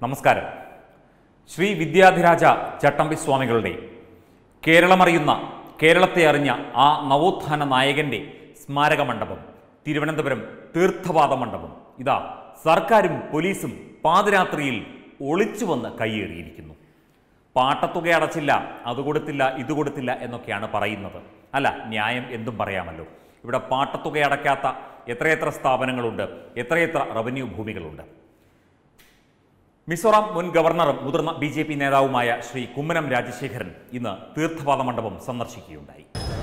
നമസ്കാരം ശ്രീ വിദ്യാധിരാജ ചട്ടമ്പി സ്വാമികളുടെ കേരളമറിയുന്ന കേരളത്തെ അറിഞ്ഞ ആ നവോത്ഥാന നായകന്റെ സ്മാരക മണ്ഡപം തിരുവനന്തപുരം തീർത്ഥപാദ മണ്ഡപം ഇതാ സർക്കാരും പോലീസും പാതിരാത്രിയിൽ ഒളിച്ചു വന്ന് കൈയേറിയിരിക്കുന്നു പാട്ടത്തുക അടച്ചില്ല അത് കൊടുത്തില്ല ഇത് കൊടുത്തില്ല എന്നൊക്കെയാണ് പറയുന്നത് അല്ല ന്യായം എന്തും പറയാമല്ലോ ഇവിടെ പാട്ടത്തുക അടയ്ക്കാത്ത എത്രയെത്ര സ്ഥാപനങ്ങളുണ്ട് എത്രയെത്ര റവന്യൂ ഭൂമികളുണ്ട് മിസോറാം മുൻ ഗവർണറും മുതിർന്ന ബി ജെ പി നേതാവുമായ ശ്രീ കുമ്മനം രാജശേഖരൻ ഇന്ന് തീർത്ഥപാദ മണ്ഡപം സന്ദർശിക്കുകയുണ്ടായി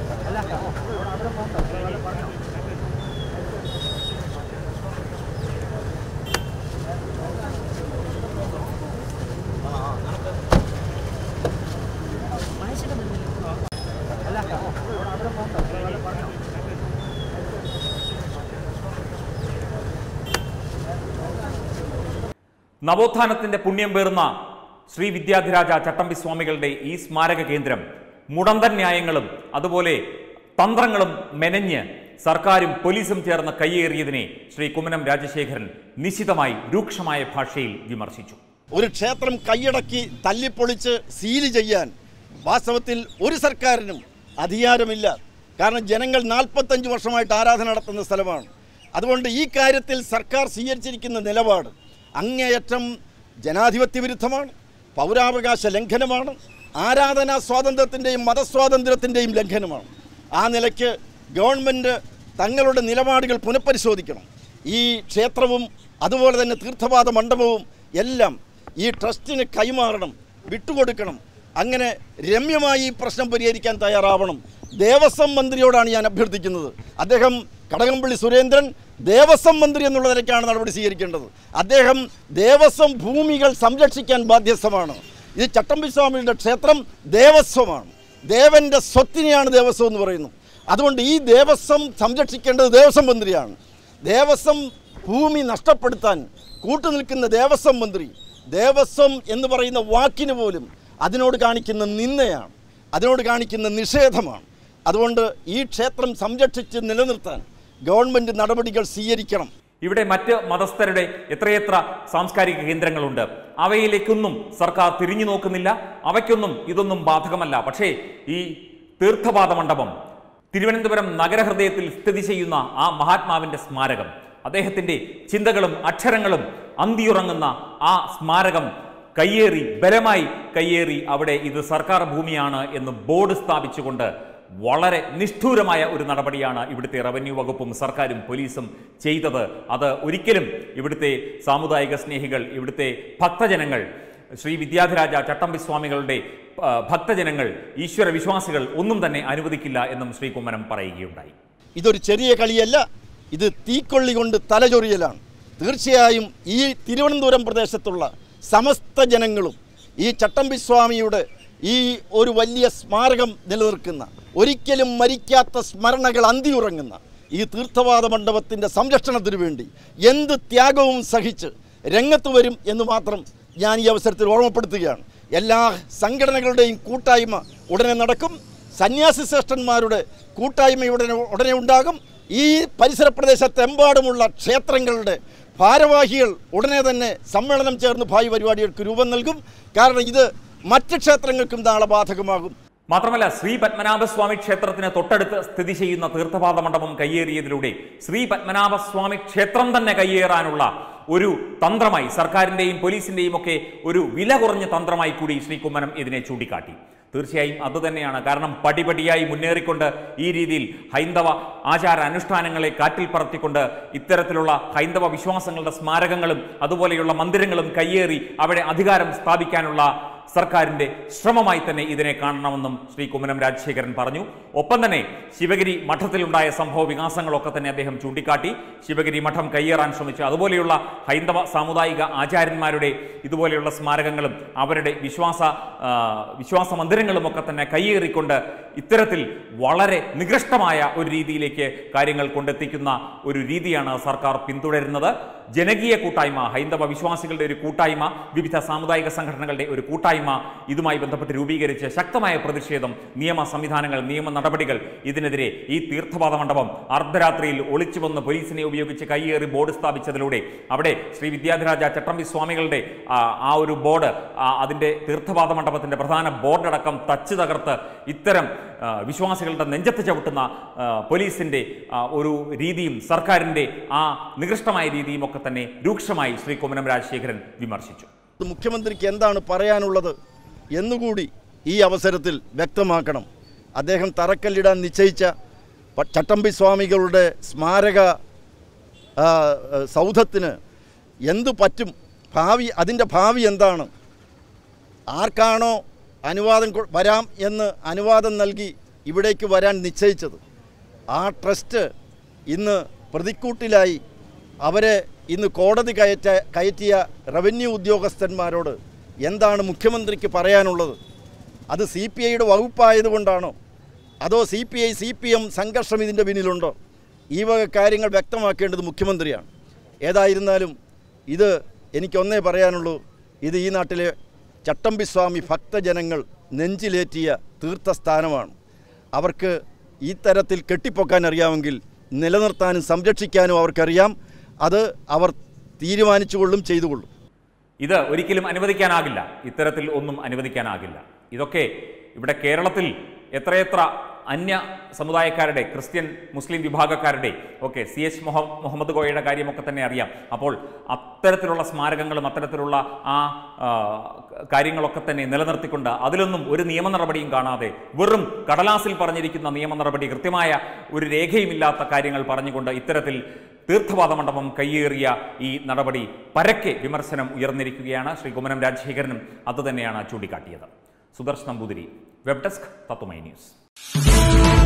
നവോത്ഥാനത്തിന്റെ പുണ്യം പേറുന്ന ശ്രീ വിദ്യാധിരാജ ചട്ടമ്പി സ്വാമികളുടെ ഈ സ്മാരക കേന്ദ്രം മുടന്തൻ ന്യായങ്ങളും അതുപോലെ തന്ത്രങ്ങളും മെനഞ്ഞ് സർക്കാരും പോലീസും ചേർന്ന് കയ്യേറിയതിനെ ശ്രീ കുമ്മനം രാജശേഖരൻ നിശിതമായി രൂക്ഷമായ ഭാഷയിൽ വിമർശിച്ചു ഒരു ക്ഷേത്രം കൈയടക്കി തല്ലിപ്പൊളിച്ച് സീല് ചെയ്യാൻ വാസ്തവത്തിൽ ഒരു സർക്കാരിനും അധികാരമില്ല കാരണം ജനങ്ങൾ നാൽപ്പത്തഞ്ച് വർഷമായിട്ട് ആരാധന നടത്തുന്ന സ്ഥലമാണ് അതുകൊണ്ട് ഈ കാര്യത്തിൽ സർക്കാർ സ്വീകരിച്ചിരിക്കുന്ന നിലപാട് അങ്ങേയറ്റം ജനാധിപത്യ വിരുദ്ധമാണ് പൗരാവകാശ ലംഘനമാണ് ആരാധനാ സ്വാതന്ത്ര്യത്തിൻ്റെയും മതസ്വാതന്ത്ര്യത്തിൻ്റെയും ലംഘനമാണ് ആ നിലയ്ക്ക് ഗവൺമെൻറ് തങ്ങളുടെ നിലപാടുകൾ പുനഃപരിശോധിക്കണം ഈ ക്ഷേത്രവും അതുപോലെ തന്നെ തീർത്ഥപാദ മണ്ഡപവും എല്ലാം ഈ ട്രസ്റ്റിന് കൈമാറണം വിട്ടുകൊടുക്കണം അങ്ങനെ രമ്യമായി ഈ പ്രശ്നം പരിഹരിക്കാൻ തയ്യാറാവണം ദേവസ്വം മന്ത്രിയോടാണ് ഞാൻ അഭ്യർത്ഥിക്കുന്നത് അദ്ദേഹം കടകംപള്ളി സുരേന്ദ്രൻ ദേവസ്വം മന്ത്രി എന്നുള്ള നിലയ്ക്കാണ് നടപടി സ്വീകരിക്കേണ്ടത് അദ്ദേഹം ദേവസ്വം ഭൂമികൾ സംരക്ഷിക്കാൻ ബാധ്യസ്ഥമാണ് ഇത് ചട്ടമ്പിസ്വാമിയുടെ ക്ഷേത്രം ദേവസ്വമാണ് ദേവന്റെ സ്വത്തിനെയാണ് ദേവസ്വം എന്ന് പറയുന്നു അതുകൊണ്ട് ഈ ദേവസ്വം സംരക്ഷിക്കേണ്ടത് ദേവസ്വം മന്ത്രിയാണ് ദേവസ്വം ഭൂമി നഷ്ടപ്പെടുത്താൻ കൂട്ടുനിൽക്കുന്ന ദേവസ്വം മന്ത്രി ദേവസ്വം എന്ന് പറയുന്ന വാക്കിന് പോലും അതിനോട് കാണിക്കുന്ന നിന്ദയാണ് അതിനോട് കാണിക്കുന്ന നിഷേധമാണ് അതുകൊണ്ട് ഈ ക്ഷേത്രം സംരക്ഷിച്ച് നിലനിർത്താൻ ഗവൺമെൻറ് നടപടികൾ സ്വീകരിക്കണം ഇവിടെ മറ്റ് മതസ്ഥരുടെ എത്രയെത്ര സാംസ്കാരിക കേന്ദ്രങ്ങളുണ്ട് അവയിലേക്കൊന്നും സർക്കാർ തിരിഞ്ഞു നോക്കുന്നില്ല അവയ്ക്കൊന്നും ഇതൊന്നും ബാധകമല്ല പക്ഷേ ഈ തീർത്ഥപാദ മണ്ഡപം തിരുവനന്തപുരം നഗരഹൃദയത്തിൽ സ്ഥിതി ചെയ്യുന്ന ആ മഹാത്മാവിന്റെ സ്മാരകം അദ്ദേഹത്തിന്റെ ചിന്തകളും അക്ഷരങ്ങളും അന്തിയുറങ്ങുന്ന ആ സ്മാരകം കയ്യേറി ബലമായി കയ്യേറി അവിടെ ഇത് സർക്കാർ ഭൂമിയാണ് എന്ന് ബോർഡ് സ്ഥാപിച്ചുകൊണ്ട് വളരെ നിഷ്ഠൂരമായ ഒരു നടപടിയാണ് ഇവിടുത്തെ റവന്യൂ വകുപ്പും സർക്കാരും പോലീസും ചെയ്തത് അത് ഒരിക്കലും ഇവിടുത്തെ സാമുദായിക സ്നേഹികൾ ഇവിടുത്തെ ഭക്തജനങ്ങൾ ശ്രീ വിദ്യാധിരാജ ചട്ടമ്പി സ്വാമികളുടെ ആ, ഭക്തജനങ്ങൾ ഈശ്വര വിശ്വാസികൾ ഒന്നും തന്നെ അനുവദിക്കില്ല എന്നും ശ്രീ കുമ്മനം പറയുകയുണ്ടായി ഇതൊരു ചെറിയ കളിയല്ല ഇത് തീക്കൊള്ളി കൊണ്ട് തലചൊറിയലാണ് തീർച്ചയായും ഈ തിരുവനന്തപുരം പ്രദേശത്തുള്ള സമസ്ത ജനങ്ങളും ഈ ചട്ടമ്പി സ്വാമിയുടെ ഈ ഒരു വലിയ സ്മാരകം നിലനിൽക്കുന്ന ഒരിക്കലും മരിക്കാത്ത സ്മരണകൾ അന്തിയുറങ്ങുന്ന ഈ തീർത്ഥവാദ മണ്ഡപത്തിൻ്റെ സംരക്ഷണത്തിനു വേണ്ടി എന്ത് ത്യാഗവും സഹിച്ച് രംഗത്ത് വരും എന്ന് മാത്രം ഞാൻ ഈ അവസരത്തിൽ ഓർമ്മപ്പെടുത്തുകയാണ് എല്ലാ സംഘടനകളുടെയും കൂട്ടായ്മ ഉടനെ നടക്കും സന്യാസി ശ്രേഷ്ഠന്മാരുടെ കൂട്ടായ്മ ഉടനെ ഉടനെ ഉണ്ടാകും ഈ പരിസര പ്രദേശത്തെമ്പാടുമുള്ള ക്ഷേത്രങ്ങളുടെ ഭാരവാഹികൾ ഉടനെ തന്നെ സമ്മേളനം ചേർന്ന് ഭാവി പരിപാടികൾക്ക് രൂപം നൽകും കാരണം ഇത് മറ്റ് ക്ഷേത്രങ്ങൾക്കും നാളെ ബാധകമാകും മാത്രമല്ല ശ്രീ പത്മനാഭസ്വാമി ക്ഷേത്രത്തിന് തൊട്ടടുത്ത് സ്ഥിതി ചെയ്യുന്ന തീർത്ഥപാദ മണ്ഡപം കയ്യേറിയതിലൂടെ ശ്രീ പത്മനാഭസ്വാമി ക്ഷേത്രം തന്നെ കയ്യേറാനുള്ള ഒരു തന്ത്രമായി സർക്കാരിന്റെയും പോലീസിന്റെയും ഒക്കെ ഒരു വില കുറഞ്ഞ തന്ത്രമായി കൂടി ശ്രീ കുമ്മനം ഇതിനെ ചൂണ്ടിക്കാട്ടി തീർച്ചയായും അതുതന്നെയാണ് കാരണം പടിപടിയായി മുന്നേറിക്കൊണ്ട് ഈ രീതിയിൽ ഹൈന്ദവ ആചാര അനുഷ്ഠാനങ്ങളെ കാറ്റിൽ പറത്തിക്കൊണ്ട് ഇത്തരത്തിലുള്ള ഹൈന്ദവ വിശ്വാസങ്ങളുടെ സ്മാരകങ്ങളും അതുപോലെയുള്ള മന്ദിരങ്ങളും കയ്യേറി അവിടെ അധികാരം സ്ഥാപിക്കാനുള്ള സർക്കാരിന്റെ ശ്രമമായി തന്നെ ഇതിനെ കാണണമെന്നും ശ്രീ കുമ്മനം രാജശേഖരൻ പറഞ്ഞു ഒപ്പം തന്നെ ശിവഗിരി മഠത്തിലുണ്ടായ സംഭവ വികാസങ്ങളൊക്കെ തന്നെ അദ്ദേഹം ചൂണ്ടിക്കാട്ടി ശിവഗിരി മഠം കയ്യേറാൻ ശ്രമിച്ചു അതുപോലെയുള്ള ഹൈന്ദവ സാമുദായിക ആചാര്യന്മാരുടെ ഇതുപോലെയുള്ള സ്മാരകങ്ങളും അവരുടെ വിശ്വാസ ആ, വിശ്വാസ മന്ദിരങ്ങളും ഒക്കെ തന്നെ കയ്യേറിക്കൊണ്ട് ഇത്തരത്തിൽ വളരെ നികൃഷ്ടമായ ഒരു രീതിയിലേക്ക് കാര്യങ്ങൾ കൊണ്ടെത്തിക്കുന്ന ഒരു രീതിയാണ് സർക്കാർ പിന്തുടരുന്നത് ജനകീയ കൂട്ടായ്മ ഹൈന്ദവ വിശ്വാസികളുടെ ഒരു കൂട്ടായ്മ വിവിധ സാമുദായിക സംഘടനകളുടെ ഒരു കൂട്ടായ്മ ഇതുമായി ബന്ധപ്പെട്ട് രൂപീകരിച്ച് ശക്തമായ പ്രതിഷേധം നിയമ സംവിധാനങ്ങൾ നിയമ നടപടികൾ ഇതിനെതിരെ ഈ തീർത്ഥപാത മണ്ഡപം അർദ്ധരാത്രിയിൽ ഒളിച്ചു വന്ന് പോലീസിനെ ഉപയോഗിച്ച് കയ്യേറി ബോർഡ് സ്ഥാപിച്ചതിലൂടെ അവിടെ ശ്രീ വിദ്യാധിരാജ ചട്ടമ്പി സ്വാമികളുടെ ആ, ആ ഒരു ബോർഡ് ആ, അതിന്റെ തീർത്ഥപാത മണ്ഡപത്തിന്റെ പ്രധാന ബോർഡടക്കം തച്ച് തകർത്ത് ഇത്തരം ആ, വിശ്വാസികളുടെ നെഞ്ചത്ത് ചവിട്ടുന്ന ആ, പോലീസിന്റെ ആ, ഒരു രീതിയും സർക്കാരിന്റെ ആ നികൃഷ്ടമായ രീതിയും ഒക്കെ തന്നെ രൂക്ഷമായി ശ്രീ കുമ്മനം രാജശേഖരൻ വിമർശിച്ചു ഇത് മുഖ്യമന്ത്രിക്ക് എന്താണ് പറയാനുള്ളത് എന്നുകൂടി ഈ അവസരത്തിൽ വ്യക്തമാക്കണം അദ്ദേഹം തറക്കല്ലിടാൻ നിശ്ചയിച്ച പ- ചട്ടമ്പി സ്വാമികളുടെ സ്മാരക ആ, ആ, സൗധത്തിന് എന്തു പറ്റും ഭാവി അതിൻ്റെ ഭാവി എന്താണ് ആർക്കാണോ അനുവാദം കൊ- വരാം എന്ന് അനുവാദം നൽകി ഇവിടേക്ക് വരാൻ നിശ്ചയിച്ചത് ആ ട്രസ്റ്റ് ഇന്ന് പ്രതിക്കൂട്ടിലായി അവരെ ഇന്ന് കോടതി കയറ്റ കയറ്റിയ റവന്യൂ ഉദ്യോഗസ്ഥന്മാരോട് എന്താണ് മുഖ്യമന്ത്രിക്ക് പറയാനുള്ളത് അത് സി പി ഐയുടെ വകുപ്പായതുകൊണ്ടാണോ അതോ C P I C P M സംഘർഷം ഇതിൻ്റെ പിന്നിലുണ്ടോ ഈ വക കാര്യങ്ങൾ വ്യക്തമാക്കേണ്ടത് മുഖ്യമന്ത്രിയാണ് ഏതായിരുന്നാലും ഇത് എനിക്കൊന്നേ പറയാനുള്ളൂ ഇത് ഈ നാട്ടിലെ ചട്ടമ്പിസ്വാമി ഭക്തജനങ്ങൾ നെഞ്ചിലേറ്റിയ തീർത്ഥസ്ഥാനമാണ് അവർക്ക് ഈ തരത്തിൽ കെട്ടിപ്പൊക്കാൻ അറിയാമെങ്കിൽ നിലനിർത്താനും സംരക്ഷിക്കാനും അവർക്കറിയാം അത് അവർ തീരുമാനിച്ചുകൊള്ളും ചെയ്തുകൊള്ളും ഇത് ഒരിക്കലും അനുവദിക്കാനാകില്ല ഇത്തരത്തിൽ ഒന്നും അനുവദിക്കാനാകില്ല ഇതൊക്കെ ഇവിടെ കേരളത്തിൽ എത്രയെത്ര അന്യ സമുദായക്കാരുടെ ക്രിസ്ത്യൻ മുസ്ലിം വിഭാഗക്കാരുടെ ഒക്കെ സി എച്ച് മുഹ മുഹമ്മദ് കോയയുടെ കാര്യമൊക്കെ തന്നെ അറിയാം അപ്പോൾ അത്തരത്തിലുള്ള സ്മാരകങ്ങളും അത്തരത്തിലുള്ള ആ ആ, കാര്യങ്ങളൊക്കെ തന്നെ നിലനിർത്തിക്കൊണ്ട് അതിലൊന്നും ഒരു നിയമ നടപടിയും കാണാതെ വെറും കടലാസിൽ പറഞ്ഞിരിക്കുന്ന നിയമ നടപടി കൃത്യമായ ഒരു രേഖയുമില്ലാത്ത കാര്യങ്ങൾ പറഞ്ഞുകൊണ്ട് ഇത്തരത്തിൽ തീർത്ഥപാത മണ്ഡപം കയ്യേറിയ ഈ നടപടി പരക്കെ വിമർശനം ഉയർന്നിരിക്കുകയാണ് ശ്രീ കുമ്മനം രാജശേഖരനും അതുതന്നെയാണ് ചൂണ്ടിക്കാട്ടിയത് Sudarsh Namboothiri web desk Tatwamayi news